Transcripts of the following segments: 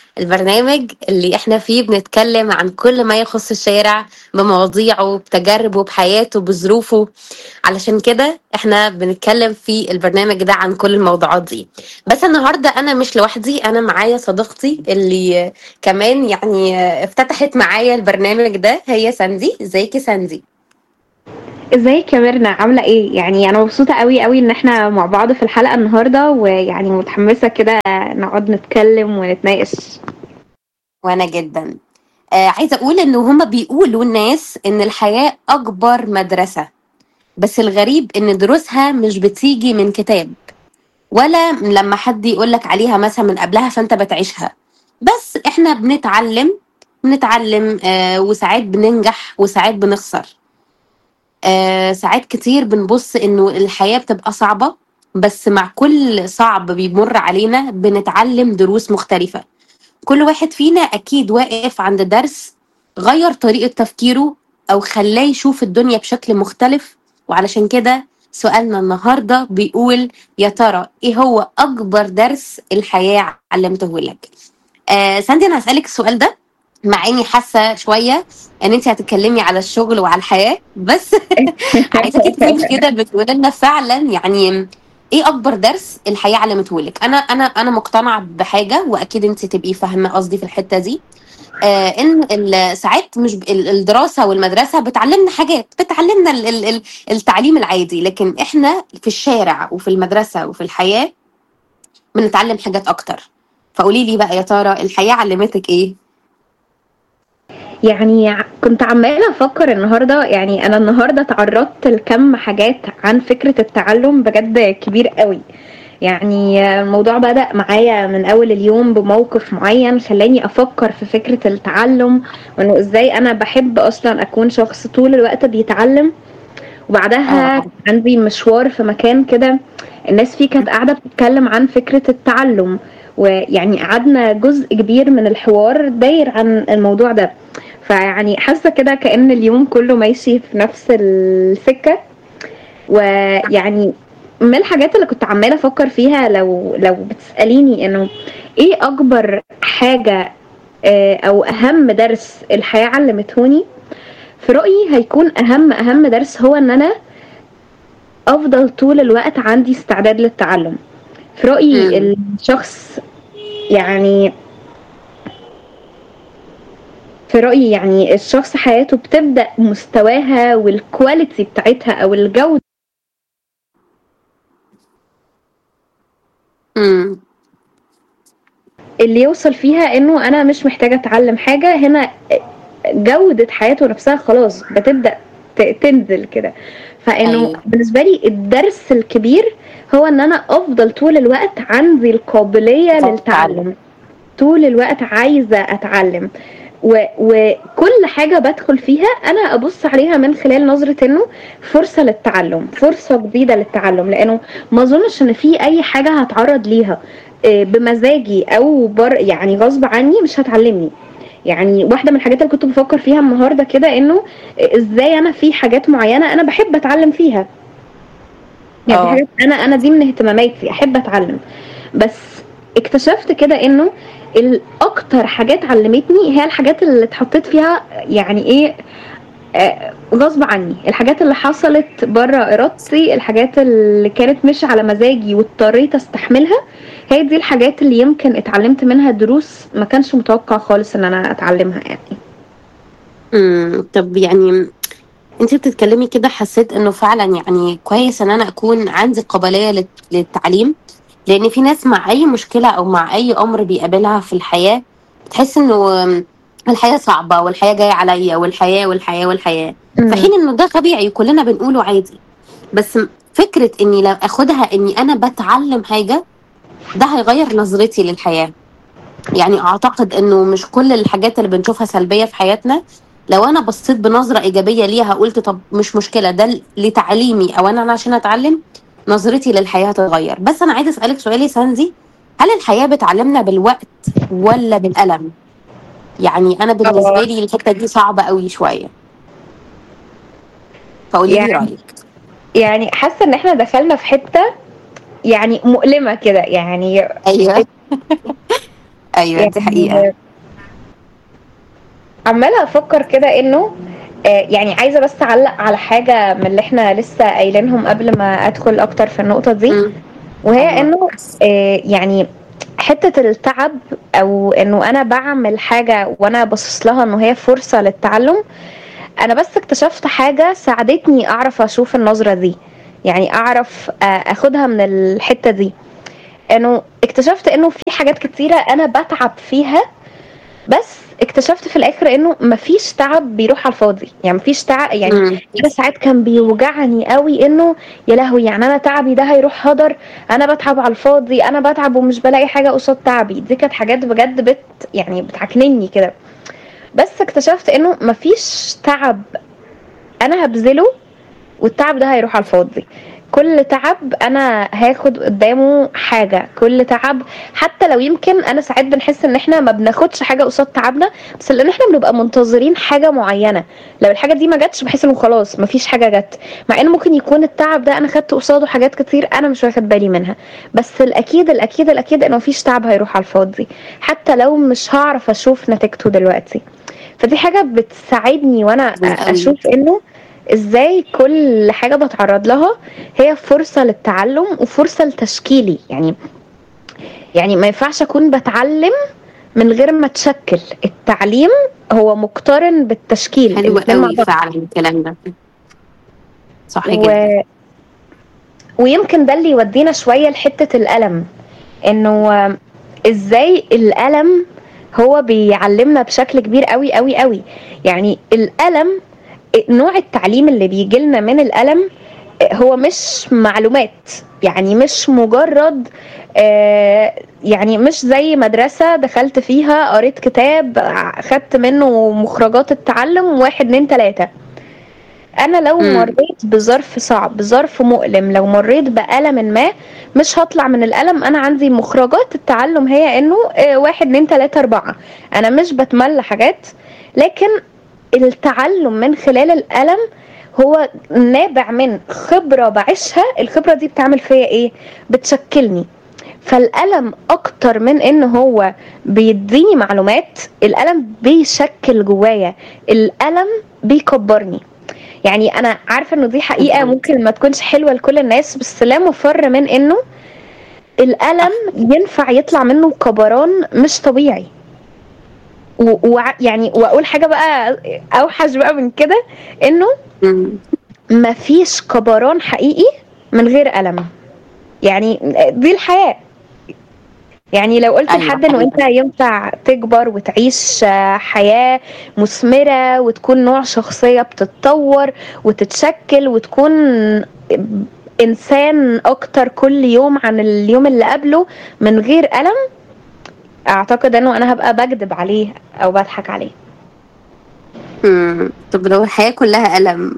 البرنامج اللي احنا فيه بنتكلم عن كل ما يخص الشارع بمواضيعه بتجاربه بحياته بظروفه علشان كده احنا بنتكلم في البرنامج ده عن كل الموضوعات دي بس النهارده انا مش لوحدي انا معايا صديقتي اللي كمان يعني افتتحت معايا البرنامج ده هي ساندي ازيك يا ساندي ازيك يا ميرنا عاملة ايه؟ يعني انا مبسوطة قوي قوي ان احنا مع بعض في الحلقة النهاردة ويعني متحمسة كده نقعد نتكلم ونتناقش وانا جدا آه عايزه اقول ان هما بيقولوا الناس ان الحياه اكبر مدرسه بس الغريب ان دروسها مش بتيجي من كتاب ولا لما حد يقولك عليها مثلا من قبلها فانت بتعيشها بس احنا بنتعلم بنتعلم آه وساعات بننجح وساعات بنخسر آه ساعات كتير بنبص انه الحياة بتبقى صعبة بس مع كل صعب بيمر علينا بنتعلم دروس مختلفة كل واحد فينا اكيد واقف عند درس غير طريقة تفكيره او خلاه يشوف الدنيا بشكل مختلف وعلشان كده سؤالنا النهاردة بيقول يا ترى ايه هو اكبر درس الحياة علمته لك آه ساندي انا هسألك السؤال ده مع اني حاسه شويه ان انت هتتكلمي على الشغل وعلى الحياه بس عايزاكي تكوني كده بتقولي لنا فعلا يعني ايه اكبر درس الحياه علمته لك انا انا انا مقتنعه بحاجه واكيد انت تبقي فاهمه قصدي في الحته دي آه ان ال- ساعات مش ب- ال- الدراسه والمدرسه بتعلمنا حاجات بتعلمنا ال- ال- ال- التعليم العادي لكن احنا في الشارع وفي المدرسه وفي الحياه بنتعلم حاجات اكتر فقولي لي بقى يا ترى الحياه علمتك ايه يعني ع- كنت عمالة افكر النهاردة يعني انا النهاردة تعرضت لكم حاجات عن فكرة التعلم بجد كبير قوي يعني الموضوع بدأ معايا من أول اليوم بموقف معين خلاني أفكر في فكرة التعلم وإنه إزاي أنا بحب أصلا أكون شخص طول الوقت بيتعلم وبعدها اه عندي مشوار في مكان كده الناس فيه كانت قاعدة بتتكلم عن فكرة التعلم ويعني قعدنا جزء كبير من الحوار داير عن الموضوع ده فيعني حاسة كده كأن اليوم كله ماشي في نفس السكة ويعني من الحاجات اللي كنت عمالة أفكر فيها لو لو بتسأليني إنه إيه أكبر حاجة آه، أو أهم درس الحياة علمتهوني في رأيي هيكون أهم أهم درس هو إن أنا افضل طول الوقت عندي استعداد للتعلم في رأيي امم الشخص يعني في رأيي يعني الشخص حياته بتبدأ مستواها والكواليتي بتاعتها او الجودة امم اللي يوصل فيها انه انا مش محتاجة اتعلم حاجة هنا جودة حياته نفسها خلاص بتبدأ ت- تنزل كده فانه ايوه بالنسبة لي الدرس الكبير هو ان انا افضل طول الوقت عندي القابلية تتعلم للتعلم طول الوقت عايزة اتعلم و... وكل حاجة بدخل فيها انا ابص عليها من خلال نظرة انه فرصة للتعلم فرصة جديدة للتعلم لانه ما اظنش ان في اي حاجة هتعرض ليها آه، بمزاجي او بر يعني غصب عني مش هتعلمني يعني واحدة من الحاجات اللي كنت بفكر فيها النهاردة كده انه ازاي انا في حاجات معينة انا بحب اتعلم فيها يعني في اه حاجات انا انا دي من اهتماماتي احب اتعلم بس اكتشفت كده انه الاكتر حاجات علمتني هي الحاجات اللي اتحطيت فيها يعني ايه آه، غصب عني الحاجات اللي حصلت بره ارادتي الحاجات اللي كانت مش على مزاجي واضطريت استحملها هي دي الحاجات اللي يمكن اتعلمت منها دروس ما كانش متوقع خالص ان انا اتعلمها يعني امم طب يعني انت بتتكلمي كده حسيت انه فعلا يعني كويس ان انا اكون عندي قابلية للت- للتعليم لان في ناس مع اي مشكلة او مع اي امر بيقابلها في الحياة بتحس انه الحياة صعبة والحياة جاية عليا والحياة والحياة والحياة في امم حين انه ده طبيعي كلنا بنقوله عادي بس فكرة اني لو اخدها اني انا بتعلم حاجة ده هيغير نظرتي للحياة يعني اعتقد انه مش كل الحاجات اللي بنشوفها سلبيه في حياتنا لو انا بصيت بنظره ايجابيه ليها قلت طب مش مشكله ده لتعليمي او انا أنا عشان اتعلم نظرتي للحياه هتتغير بس انا عايزه اسالك سؤال يا ساندي هل الحياه بتعلمنا بالوقت ولا بالالم يعني انا بالنسبه اه لي الحته دي صعبه قوي شويه فقولي لي يعني رايك يعني حاسه ان احنا دخلنا في حته يعني مؤلمه كده يعني ايوه ايوه دي حقيقه يعني عمالة أفكر كده إنه آه، يعني عايزة بس أعلق على حاجة من اللي إحنا لسه قايلينهم قبل ما أدخل أكتر في النقطة دي مم. وهي ايوه إنه آه، يعني حتة التعب أو إنه أنا بعمل حاجة وأنا باصص لها إنه هي فرصة للتعلم أنا بس اكتشفت حاجة ساعدتني أعرف أشوف النظرة دي يعني أعرف آه، أخدها من الحتة دي إنه اكتشفت إنه في حاجات كتيرة أنا بتعب فيها بس اكتشفت في الاخر انه مفيش تعب بيروح على الفاضي يعني مفيش تعب يعني مم. انا ساعات كان بيوجعني قوي انه يا لهوي يعني انا تعبي ده هيروح هدر انا بتعب على الفاضي انا بتعب ومش بلاقي حاجه قصاد تعبي دي كانت حاجات بجد بت يعني بتعكنني كده بس اكتشفت انه مفيش تعب انا هبذله والتعب ده هيروح على الفاضي كل تعب انا هاخد قدامه حاجه كل تعب حتى لو يمكن انا ساعات بنحس ان احنا ما بناخدش حاجه قصاد تعبنا بس لان احنا بنبقى منتظرين حاجه معينه لو الحاجه دي ما جاتش بحس انه خلاص ما فيش حاجه جت مع ان ممكن يكون التعب ده انا خدت قصاده حاجات كتير انا مش واخد بالي منها بس الاكيد الاكيد الاكيد انه مفيش تعب هيروح على الفاضي حتى لو مش هعرف اشوف نتيجته دلوقتي فدي حاجه بتساعدني وانا حلو قوي اشوف انه ازاي كل حاجه بتعرض لها هي فرصه للتعلم وفرصه لتشكيلي يعني يعني ما ينفعش اكون بتعلم من غير ما اتشكل التعليم هو مقترن بالتشكيل حلو الاتنين مع قوي بعض فعلا الكلام ده صح و... جدا ويمكن ده اللي يودينا شويه لحته الالم انه ازاي الالم هو بيعلمنا بشكل كبير قوي قوي قوي يعني الالم نوع التعليم اللي بيجي لنا من الالم هو مش معلومات يعني مش مجرد آه، يعني مش زي مدرسة دخلت فيها قريت كتاب خدت منه مخرجات التعلم واحد اتنين تلاتة انا لو مم. مريت بظرف صعب بظرف مؤلم لو مريت بألم ما مش هطلع من الألم انا عندي مخرجات التعلم هي انه آه، واحد اتنين تلاتة اربعة انا مش بتملى حاجات لكن التعلم من خلال الألم هو نابع من خبرة بعيشها الخبرة دي بتعمل فيا ايه بتشكلني فالألم أكتر من إن هو بيديني معلومات الألم بيشكل جوايا الألم بيكبرني يعني أنا عارفة إنه دي حقيقة مظبوط ممكن ما تكونش حلوة لكل الناس بس لا مفر من إنه الألم ينفع يطلع منه كبران مش طبيعي ويعني واقول حاجه بقى اوحش بقى من كده انه مم. مفيش كبران حقيقي من غير الم يعني دي الحياه يعني لو قلت ايوه لحد انه انت حقيقي ينفع تكبر وتعيش آه، حياه مثمره وتكون نوع شخصيه بتتطور وتتشكل وتكون انسان اكتر كل يوم عن اليوم اللي قبله من غير الم اعتقد انه انا هبقى بكذب عليه او بضحك عليه مم. طب لو الحياة كلها ألم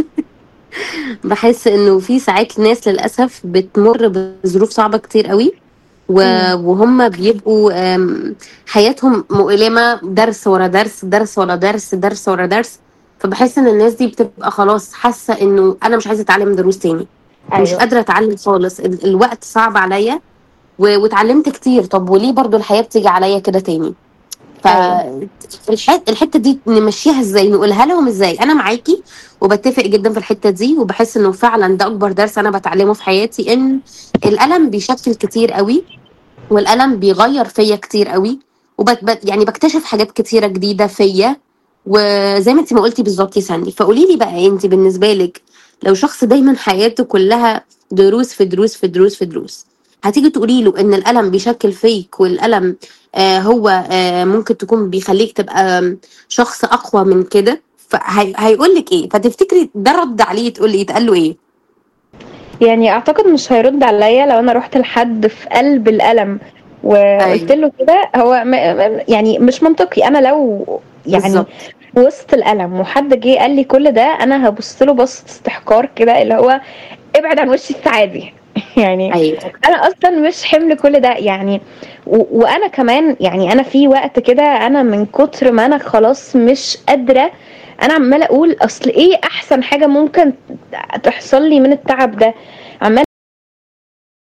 بحس انه في ساعات ناس للأسف بتمر بظروف صعبة كتير قوي و- امم وهم بيبقوا أم، حياتهم مؤلمة درس ورا درس درس ورا درس درس ورا درس فبحس ان الناس دي بتبقى خلاص حاسة انه انا مش عايزة اتعلم دروس تاني مش ايوه قادرة اتعلم خالص ال- الوقت صعب عليا و- واتعلمت كتير طب وليه برضو الحياة بتيجي عليا كده تاني ايوه فالحته دي نمشيها ازاي نقولها لهم ازاي انا معاكي وبتفق جدا في الحته دي وبحس انه فعلا ده اكبر درس انا بتعلمه في حياتي ان الالم بيشكل كتير قوي والالم بيغير فيا كتير قوي وبت بت- يعني بكتشف حاجات كتيره جديده فيا وزي ما انت ما قلتي بالظبط يا ساندي فقولي لي بقى انت بالنسبه لك لو شخص دايما حياته كلها دروس في دروس في دروس في دروس هتيجي تقولي له ان الالم بيشكل فيك والالم آه هو آه ممكن تكون بيخليك تبقى آم، شخص اقوى من كده فهيقول لك ايه فتفتكري ده رد عليه تقول لي يتقال له ايه يعني اعتقد مش هيرد عليا لو انا رحت لحد في قلب الالم وقلت ايوه له كده هو م... م- يعني مش منطقي انا لو يعني بالظبط في وسط الالم وحد جه قال لي كل ده انا هبص له بصه استحقار كده اللي هو ابعد عن وشي السعادي يعني ايوه انا اصلا مش حمل كل ده يعني و... وانا كمان يعني انا في وقت كده انا من كتر ما انا خلاص مش قادره انا عماله اقول اصل ايه احسن حاجه ممكن تحصل لي من التعب ده عماله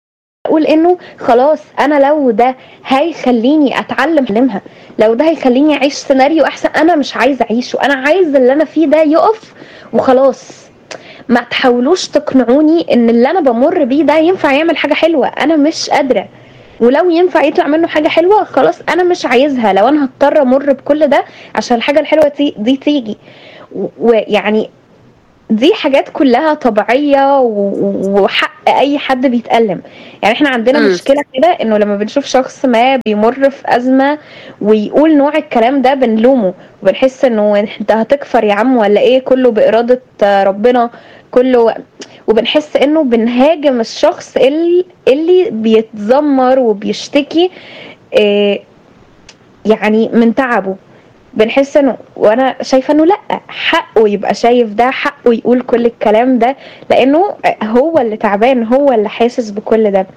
اقول انه خلاص انا لو ده هيخليني اتعلم علمها لو ده هيخليني اعيش سيناريو احسن انا مش عايزه اعيشه انا عايز اللي انا فيه ده يقف وخلاص ما تحاولوش تقنعوني ان اللي انا بمر بيه ده ينفع يعمل حاجه حلوه انا مش قادره ولو ينفع يطلع منه حاجه حلوه خلاص انا مش عايزها لو انا هضطر امر بكل ده عشان الحاجه الحلوه دي, دي تيجي ويعني دي حاجات كلها طبيعيه وحق اي حد بيتألم يعني احنا عندنا مم. مشكله كده انه لما بنشوف شخص ما بيمر في ازمه ويقول نوع الكلام ده بنلومه وبنحس انه انت هتكفر يا عم ولا ايه كله باراده ربنا كله وبنحس انه بنهاجم الشخص اللي اللي بيتذمر وبيشتكي إيه يعني من تعبه بنحس انه وانا شايفه انه لا حقه يبقى شايف ده حقه يقول كل الكلام ده لانه هو اللي تعبان هو اللي حاسس بكل ده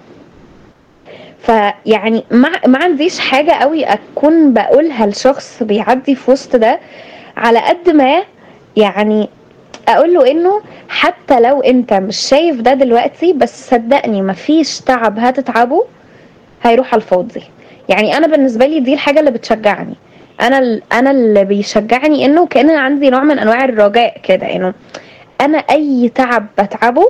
فيعني ما ما عنديش حاجه قوي اكون بقولها لشخص بيعدي في وسط ده على قد ما يعني اقول له انه حتى لو انت مش شايف ده دلوقتي بس صدقني مفيش تعب هتتعبه هيروح على الفاضي يعني انا بالنسبه لي دي الحاجه اللي بتشجعني انا انا اللي بيشجعني انه كان عندي نوع من انواع الرجاء كده انه انا اي تعب بتعبه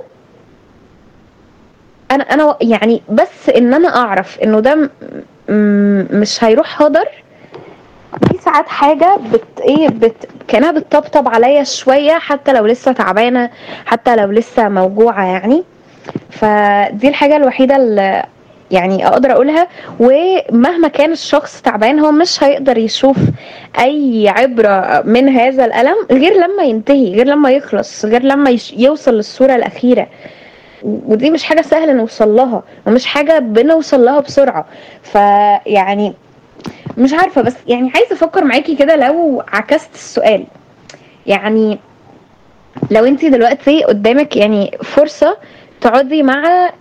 انا انا يعني بس ان انا اعرف انه ده مش هيروح هدر دي ساعات حاجه بت ايه بت كانها بتطبطب عليا شويه حتى لو لسه تعبانه حتى لو لسه موجوعه يعني فدي الحاجه الوحيده اللي يعني اقدر اقولها ومهما كان الشخص تعبان هو مش هيقدر يشوف اي عبره من هذا الالم غير لما ينتهي غير لما يخلص غير لما يش يوصل للصوره الاخيره ودي مش حاجه سهله نوصل لها ومش حاجه بنوصل لها بسرعه فيعني مش عارفه بس يعني عايزه افكر معاكي كده لو عكست السؤال يعني لو انت دلوقتي قدامك يعني فرصه تقعدي مع